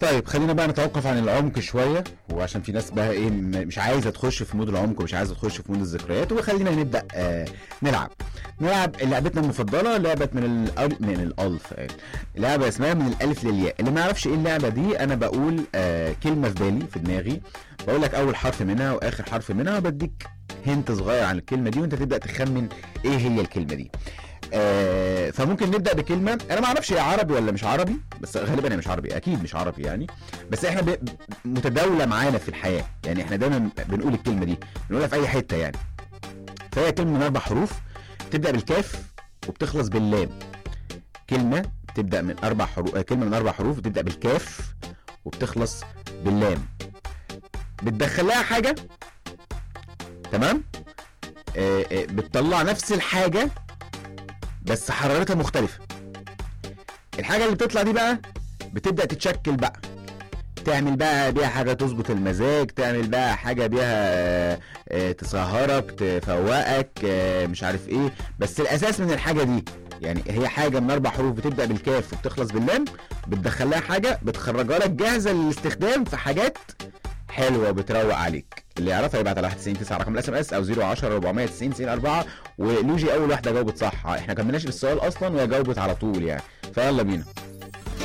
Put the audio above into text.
طيب خلينا بقى نتوقف عن العمق شويه وعشان في ناس بقى ايه م- مش عايزه تخش في مود العمق ومش عايزه تخش في مود الذكريات وخلينا نبدا آه نلعب نلعب لعبتنا المفضله لعبه من الأل... من الالف آه. لعبه اسمها من الالف للياء اللي ما يعرفش ايه اللعبه دي انا بقول آه كلمه في بالي في دماغي بقول لك اول حرف منها واخر حرف منها وبديك هنت صغير عن الكلمه دي وانت تبدا تخمن ايه هي الكلمه دي آه فممكن نبدا بكلمه انا ما اعرفش هي عربي ولا مش عربي بس غالبا هي مش عربي اكيد مش عربي يعني بس احنا ب... متداوله معانا في الحياه يعني احنا دايما بنقول الكلمه دي بنقولها في اي حته يعني فهي كلمه من اربع حروف تبدا بالكاف وبتخلص باللام كلمه تبدا من اربع حروف كلمه من اربع حروف بتبدا بالكاف وبتخلص باللام بتدخل لها حاجه تمام آه آه بتطلع نفس الحاجه بس حرارتها مختلفه الحاجه اللي بتطلع دي بقى بتبدا تتشكل بقى تعمل بقى بيها حاجه تظبط المزاج تعمل بقى حاجه بيها آه، آه، تسهرك تفوقك آه، مش عارف ايه بس الاساس من الحاجه دي يعني هي حاجه من اربع حروف بتبدا بالكاف وبتخلص باللام بتدخل لها حاجه بتخرجها لك جاهزه للاستخدام في حاجات حلوه وبتروق عليك اللي يعرفها يبعت على 91 رقم الاس ام اس او 010 490 90 4 ولوجي اول واحده جاوبت صح احنا كملناش بالسؤال اصلا وهي جاوبت على طول يعني فيلا بينا